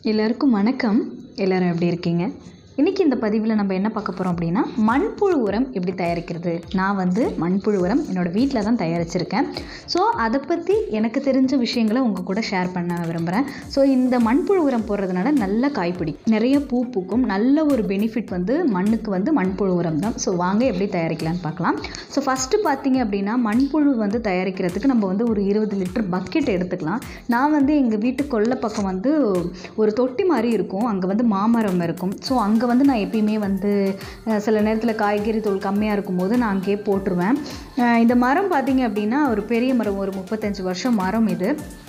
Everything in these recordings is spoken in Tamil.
எல்லாருக்கும் வணக்கம் எல்லோரும் எப்படி இருக்கீங்க இன்றைக்கி இந்த பதிவில் நம்ம என்ன பார்க்க போகிறோம் அப்படின்னா மண்புழு உரம் எப்படி தயாரிக்கிறது நான் வந்து மண்புழு உரம் என்னோடய வீட்டில் தான் தயாரிச்சிருக்கேன் ஸோ அதை பற்றி எனக்கு தெரிஞ்ச விஷயங்களை உங்கள் கூட ஷேர் பண்ண விரும்புகிறேன் ஸோ இந்த மண்புழு உரம் போடுறதுனால நல்ல காய்ப்பிடி நிறைய பூ பூக்கும் நல்ல ஒரு பெனிஃபிட் வந்து மண்ணுக்கு வந்து மண்புழு உரம் தான் ஸோ வாங்க எப்படி தயாரிக்கலாம்னு பார்க்கலாம் ஸோ ஃபஸ்ட்டு பார்த்தீங்க அப்படின்னா மண்புழு வந்து தயாரிக்கிறதுக்கு நம்ம வந்து ஒரு இருபது லிட்டர் பக்கெட் எடுத்துக்கலாம் நான் வந்து எங்கள் வீட்டு கொல்லை பக்கம் வந்து ஒரு தொட்டி மாதிரி இருக்கும் அங்கே வந்து மாமரம் இருக்கும் ஸோ அங்கே வந்து நான் எப்பயுமே வந்து அஹ், சில நேரத்தில் காய்கறி தூள் கம்மியாக இருக்கும்போது நான் அங்கேயே போட்டுருவேன் அஹ், இந்த மரம் பார்த்தீங்க அப்படின்னா ஒரு பெரிய மரம் ஒரு முப்பத்தஞ்சு வருஷம் மரம் இது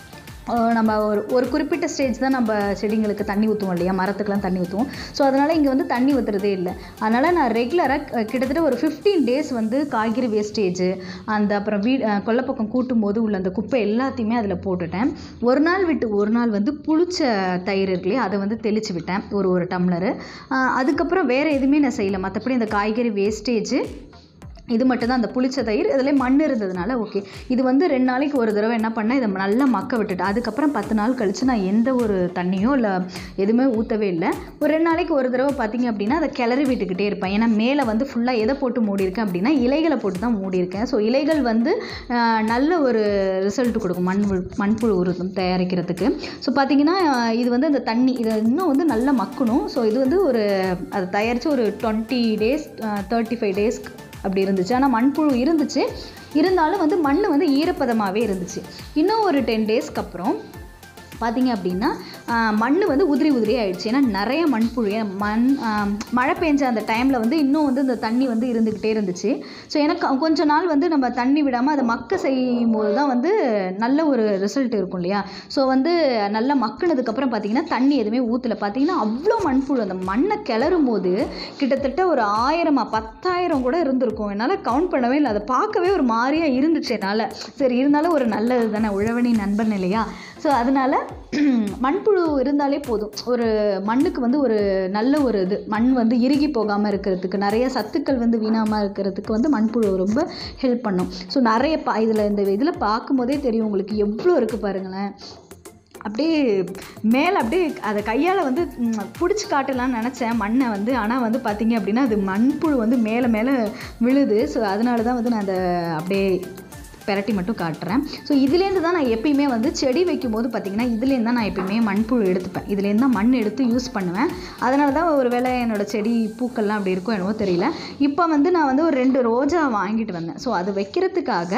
அஹ் நம்ம ஒரு ஒரு குறிப்பிட்ட ஸ்டேஜ் தான் நம்ம செடிங்களுக்கு தண்ணி ஊற்றுவோம் இல்லையா மரத்துக்கெலாம் தண்ணி ஊற்றுவோம் ஸோ அதனால் இங்கே வந்து தண்ணி ஊற்றுறதே இல்லை அதனால் நான் ரெகுலராக கிட்டத்தட்ட ஒரு ஃபிஃப்டீன் டேஸ் வந்து காய்கறி வேஸ்டேஜ் அந்த அப்புறம் வீ அஹ் கொல்லைப்பக்கம் கூட்டும் போது உள்ள அந்த குப்பை எல்லாத்தையுமே அதில் போட்டுட்டேன் ஒரு நாள் விட்டு ஒரு நாள் வந்து புளிச்ச தயிர் இருக்கு இல்லையா அதை வந்து தெளித்து விட்டேன் ஒரு ஒரு டம்ளரு அஹ் அதுக்கப்புறம் வேறு எதுவுமே நான் செய்யலை மற்றபடி இந்த காய்கறி வேஸ்டேஜ் இது மட்டும் தான் அந்த புளிச்ச தயிர் இதில் மண் இருந்ததுனால ஓகே இது வந்து ரெண்டு நாளைக்கு ஒரு தடவை என்ன பண்ணேன் இதை நல்லா மக்க விட்டுட்டேன் அதுக்கப்புறம் பத்து நாள் கழித்து நான் எந்த ஒரு தண்ணியோ இல்லை எதுவுமே ஊற்றவே இல்லை ஒரு ரெண்டு நாளைக்கு ஒரு தடவை பார்த்தீங்க அப்படின்னா அதை கிளறி விட்டுக்கிட்டே இருப்பேன் ஏன்னா மேலே வந்து ஃபுல்லாக எதை போட்டு மூடியிருக்கேன் அப்படின்னா இலைகளை போட்டு தான் மூடியிருக்கேன் ஸோ இலைகள் வந்து ஆஹ், நல்ல ஒரு ரிசல்ட் கொடுக்கும் மண் புழு- மண்புழு உருதம் தயாரிக்கிறதுக்கு ஸோ பார்த்தீங்கன்னா ஆஹ், இது வந்து அந்த தண்ணி இதை இன்னும் வந்து நல்லா மக்கணும் ஸோ இது வந்து ஒரு அதை தயாரித்து ஒரு twenty days thirty five days அப்படி இருந்துச்சு ஆனால் மண்புழு இருந்துச்சு இருந்தாலும் வந்து மண் வந்து ஈரப்பதமாகவே இருந்துச்சு இன்னும் ஒரு டென் டேஸ்க்கு அப்புறம் பார்த்தீங்க அப்படின்னா மண் வந்து உதிரி உதிரி ஆயிடுச்சு ஏன்னா நிறைய மண்புழு ஏன்னா மண் ஆஹ், மழை பெஞ்ச அந்த டைமில் வந்து இன்னும் வந்து இந்த தண்ணி வந்து இருந்துக்கிட்டே இருந்துச்சு ஸோ எனக்கு கொஞ்ச நாள் வந்து நம்ம தண்ணி விடாமல் அதை மக்க செய்யும் போது தான் வந்து நல்ல ஒரு ரிசல்ட் இருக்கும் இல்லையா ஸோ வந்து நல்லா மக்கினதுக்கப்புறம் பார்த்தீங்கன்னா தண்ணி எதுவுமே ஊற்றல பார்த்தீங்கன்னா அவ்வளோ மண்புழு அந்த மண்ணை கிளறும் போது கிட்டத்தட்ட ஒரு ஆயிரமா பத்தாயிரம் கூட இருந்திருக்கும் என்னால் கவுண்ட் பண்ணவே இல்லை அதை பார்க்கவே ஒரு மாதிரியாக இருந்துச்சு என்னால் சரி இருந்தாலும் ஒரு நல்லது தானே உழவனி நண்பன் இல்லையா ஸோ அதனால் மண்புழு இருந்தாலே போதும் ஒரு மண்ணுக்கு வந்து ஒரு நல்ல ஒரு இது மண் வந்து இறுகி போகாமல் இருக்கிறதுக்கு நிறைய சத்துக்கள் வந்து வீணாமல் இருக்கிறதுக்கு வந்து மண்புழு ரொம்ப ஹெல்ப் பண்ணும் ஸோ நிறைய பா இதில் இந்த இதில் பார்க்கும்போதே தெரியும் உங்களுக்கு எவ்வளோ இருக்குது பாருங்களேன் அப்படியே மேலே அப்படியே அதை கையால் வந்து பிடிச்சி காட்டலாம்னு நினச்சேன் மண்ணை வந்து ஆனால் வந்து பார்த்தீங்க அப்படின்னா அது மண்புழு வந்து மேலே மேலே விழுது ஸோ அதனால தான் வந்து நான் அதை அப்படியே பெரட்டி மட்டும் காட்டுறேன் ஸோ இதுலேருந்து தான் நான் எப்பயுமே வந்து செடி வைக்கும்போது பார்த்தீங்கன்னா இதுலேருந்து தான் நான் எப்பயுமே மண்புழு எடுத்துப்பேன் இதுலேருந்து தான் மண் எடுத்து யூஸ் பண்ணுவேன் அதனால தான் ஒரு வேளை என்னோடய செடி பூக்கள்லாம் அப்படி இருக்கும் என்னவோ தெரியல இப்போ வந்து நான் வந்து ஒரு ரெண்டு ரோஜா வாங்கிட்டு வந்தேன் ஸோ அது வைக்கிறதுக்காக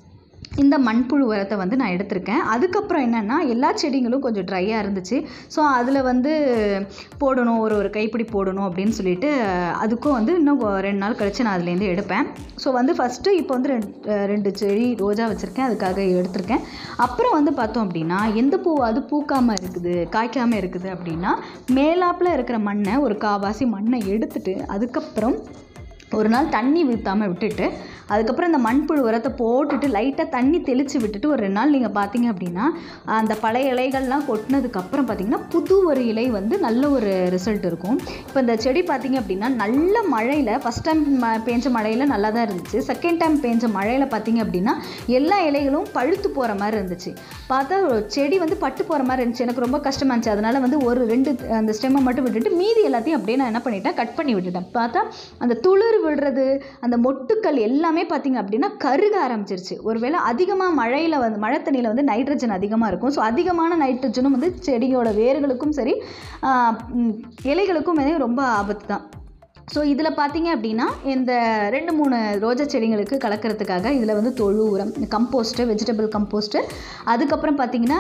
இந்த மண்புழு உரத்தை வந்து நான் எடுத்திருக்கேன் அதுக்கப்புறம் என்னென்னா எல்லா செடிங்களும் கொஞ்சம் ட்ரையாக இருந்துச்சு ஸோ அதில் வந்து போடணும் ஒரு ஒரு கைப்பிடி போடணும் அப்படின்னு சொல்லிட்டு அதுக்கும் வந்து இன்னும் கொ- ரெண்டு நாள் கழிச்சு நான் அதுலேருந்து எடுப்பேன் ஸோ வந்து ஃபஸ்ட்டு இப்போ வந்து ரெண்டு ரெண்டு செடி ரோஜா வச்சுருக்கேன் அதுக்காக எடுத்திருக்கேன் அப்புறம் வந்து பார்த்தோம் அப்படின்னா எந்த பூ அது பூக்காமல் இருக்குது காய்க்காமல் இருக்குது அப்படின்னா மேலாப்பில் இருக்கிற மண்ணை ஒரு காவாசி மண்ணை எடுத்துட்டு அதுக்கப்புறம் ஒரு நாள் தண்ணி ஊற்றாமல் விட்டுட்டு அதுக்கப்புறம் இந்த மண்புழு உரத்தை போட்டுட்டு லைட்டாக தண்ணி தெளித்து விட்டுட்டு ஒரு ரெண்டு நாள் நீங்கள் பார்த்தீங்க அப்படின்னா அந்த பழைய இலைகள்லாம் கொட்டினதுக்கப்புறம் பார்த்தீங்கன்னா புது ஒரு இலை வந்து நல்ல ஒரு ரிசல்ட் இருக்கும் இப்போ இந்த செடி பார்த்தீங்க அப்படின்னா நல்ல மழையில் ஃபஸ்ட் டைம் ம பேஞ்ச மழையில் நல்லா தான் இருந்துச்சு செகண்ட் டைம் பேஞ்ச மழையில் பார்த்தீங்க அப்படின்னா எல்லா இலைகளும் பழுத்து போகிற மாதிரி இருந்துச்சு பார்த்தா ஒரு செடி வந்து பட்டு போகிற மாதிரி இருந்துச்சு எனக்கு ரொம்ப கஷ்டமாக இருந்துச்சு அதனால் வந்து ஒரு ரெண்டு அந்த ஸ்டெம்மை மட்டும் விட்டுட்டு மீதி எல்லாத்தையும் அப்படியே நான் என்ன பண்ணிட்டேன் கட் பண்ணி விட்டுட்டேன் பார்த்தா அந்த துளிர் விடுறது அந்த மொட்டுக்கள் எல்லாமே பார்த்தீங்க அப்படின்னா கருக ஆரம்பிச்சிருச்சு ஒருவேளை அதிகமாக மழையில் வந்து மழை தண்ணியில் வந்து நைட்ரஜன் அதிகமாக இருக்கும் ஸோ அதிகமான நைட்ரஜனும் வந்து செடியோட வேர்களுக்கும் சரி ஆஹ், ம், இலைகளுக்கும் வந்து ரொம்ப ஆபத்து தான் ஸோ இதில் பார்த்தீங்க அப்படின்னா இந்த ரெண்டு மூணு ரோஜா செடிங்களுக்கு கலக்கிறதுக்காக இதில் வந்து தொழு உரம் கம்போஸ்ட்டு வெஜிடபிள் கம்போஸ்ட்டு அதுக்கப்புறம் பார்த்தீங்கன்னா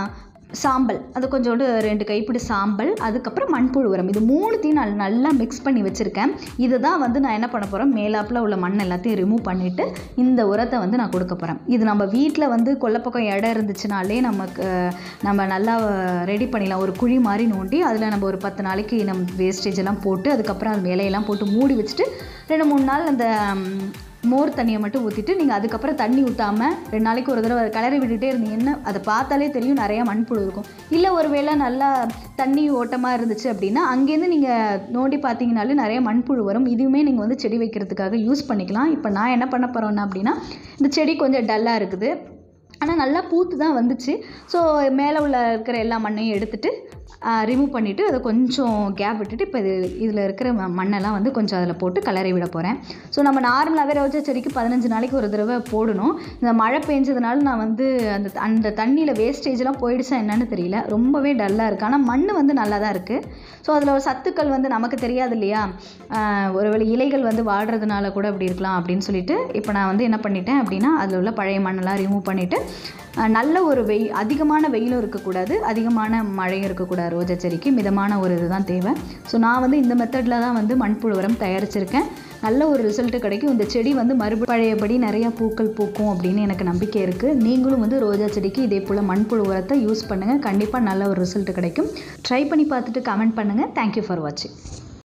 சாம்பல் அது கொஞ்சோண்டு ரெண்டு கைப்பிடி சாம்பல் அதுக்கப்புறம் மண்புழு உரம் இது மூணுத்தையும் நான் நல்லா மிக்ஸ் பண்ணி வச்சுருக்கேன் இதை தான் வந்து நான் என்ன பண்ண போகிறேன் மேலாப்பில் உள்ள மண் எல்லாத்தையும் ரிமூவ் பண்ணிவிட்டு இந்த உரத்தை வந்து நான் கொடுக்க போகிறேன் இது நம்ம வீட்டில் வந்து கொல்லப்பக்கம் இடம் இருந்துச்சுனாலே நமக்கு அஹ், நம்ம நல்லா ரெடி பண்ணிடலாம் ஒரு குழி மாதிரி நோண்டி அதில் நம்ம ஒரு பத்து நாளைக்கு நம்ம வேஸ்டேஜ் எல்லாம் போட்டு அதுக்கப்புறம் அது மேலையெல்லாம் போட்டு மூடி வச்சுட்டு ரெண்டு மூணு நாள் அந்த ம், மோர் தண்ணியை மட்டும் ஊற்றிட்டு நீங்கள் அதுக்கப்புறம் தண்ணி ஊற்றாமல் ரெண்டு நாளைக்கு ஒரு தடவை கிளறி விட்டுட்டே இருந்தீங்கன்னா அதை பார்த்தாலே தெரியும் நிறையா மண்புழு இருக்கும் இல்லை ஒரு வேளை நல்லா தண்ணி ஓட்டமாக இருந்துச்சு அப்படின்னா அங்கேருந்து நீங்கள் நோண்டி பார்த்தீங்கனாலே நிறைய மண்புழு வரும் இதுவுமே நீங்கள் வந்து செடி வைக்கிறதுக்காக யூஸ் பண்ணிக்கலாம் இப்போ நான் என்ன பண்ண போகிறேன்னா அப்படின்னா இந்த செடி கொஞ்சம் டல்லாக இருக்குது ஆனால் நல்லா பூத்து தான் வந்துச்சு ஸோ மேலே உள்ள இருக்கிற எல்லா மண்ணையும் எடுத்துட்டு ரிமூவ் பண்ணிவிட்டு அதை கொஞ்சம் கேப் விட்டுட்டு இப்போ இது இதில் இருக்கிற ம- மண்ணெல்லாம் வந்து கொஞ்சம் அதில் போட்டு கலரி விட போகிறேன் ஸோ நம்ம நார்மலாகவே ரோஜா செடிக்கு பதினஞ்சு நாளைக்கு ஒரு தடவை போடணும் இந்த மழை பெஞ்சதுனால நான் வந்து அந்த அந்த தண்ணியில் வேஸ்டேஜ்லாம் போயிடுச்சா என்னன்னு தெரியல ரொம்பவே டல்லாக இருக்குது ஆனால் மண் வந்து நல்லா தான் இருக்குது ஸோ அதில் ஒரு சத்துக்கள் வந்து நமக்கு தெரியாது இல்லையா ஆஹ் ஒருவேளை இலைகள் வந்து வாடுறதுனால கூட அப்படி இருக்கலாம் அப்படின்னு சொல்லிட்டு இப்போ நான் வந்து என்ன பண்ணிட்டேன் அப்படின்னா அதில் உள்ள பழைய மண்ணெல்லாம் ரிமூவ் பண்ணிவிட்டு நல்ல ஒரு வெயில் அதிகமான வெயிலும் இருக்கக்கூடாது அதிகமான மழையும் இருக்கக்கூடாது ரோஜா செடிக்கு மிதமான ஒரு இதுதான் தேவை ஸோ நான் வந்து இந்த மெத்தடில் தான் வந்து மண்புழு உரம் தயாரிச்சிருக்கேன் நல்ல ஒரு ரிசல்ட் கிடைக்கும் இந்த செடி வந்து மறுபடியும் பழையபடி நிறையா பூக்கள் பூக்கும் அப்படின்னு எனக்கு நம்பிக்கை இருக்குது நீங்களும் வந்து ரோஜா செடிக்கு இதே போல் மண்புழு உரத்தை யூஸ் பண்ணுங்கள் கண்டிப்பாக நல்ல ஒரு ரிசல்ட் கிடைக்கும் ட்ரை பண்ணி பார்த்துட்டு கமெண்ட் பண்ணுங்கள் தேங்க்யூ ஃபார் வாட்சிங்